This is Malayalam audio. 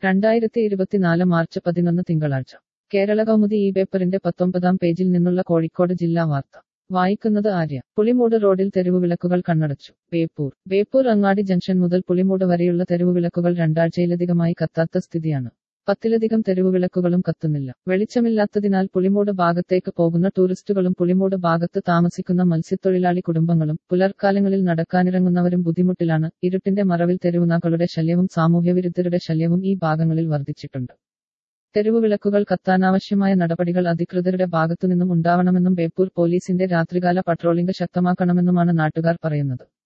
രണ്ടായിരത്തി ഇരുപത്തിനാല് മാർച്ച് പതിനൊന്ന് തിങ്കളാഴ്ച കേരള കൗമുദി ഈ പേപ്പറിന്റെ പത്തൊമ്പതാം പേജിൽ നിന്നുള്ള കോഴിക്കോട് ജില്ലാ വാർത്ത വായിക്കുന്നത് ആര്യ പുളിമൂട് റോഡിൽ തെരുവുവിളക്കുകൾ കണ്ണടച്ചു ബേപ്പൂർ ബേപ്പൂർ അങ്ങാടി ജംഗ്ഷൻ മുതൽ പുളിമൂട് വരെയുള്ള തെരുവുവിളക്കുകൾ രണ്ടാഴ്ചയിലധികമായി കത്താത്ത സ്ഥിതിയാണ് പത്തിലധികം തെരുവുവിളക്കുകളും കത്തുന്നില്ല വെളിച്ചമില്ലാത്തതിനാൽ പുളിമൂട് ഭാഗത്തേക്ക് പോകുന്ന ടൂറിസ്റ്റുകളും പുളിമൂട് ഭാഗത്ത് താമസിക്കുന്ന മത്സ്യത്തൊഴിലാളി കുടുംബങ്ങളും പുലർക്കാലങ്ങളിൽ നടക്കാനിറങ്ങുന്നവരും ബുദ്ധിമുട്ടിലാണ് ഇരുട്ടിന്റെ മറവിൽ തെരുവുനാക്കളുടെ ശല്യവും സാമൂഹ്യവിരുദ്ധരുടെ ശല്യവും ഈ ഭാഗങ്ങളിൽ വർദ്ധിച്ചിട്ടുണ്ട് തെരുവുവിളക്കുകൾ കത്താനാവശ്യമായ നടപടികൾ അധികൃതരുടെ ഭാഗത്തുനിന്നും ഉണ്ടാവണമെന്നും ബേപ്പൂർ പോലീസിന്റെ രാത്രികാല പട്രോളിംഗ് ശക്തമാക്കണമെന്നുമാണ് നാട്ടുകാർ പറയുന്നത്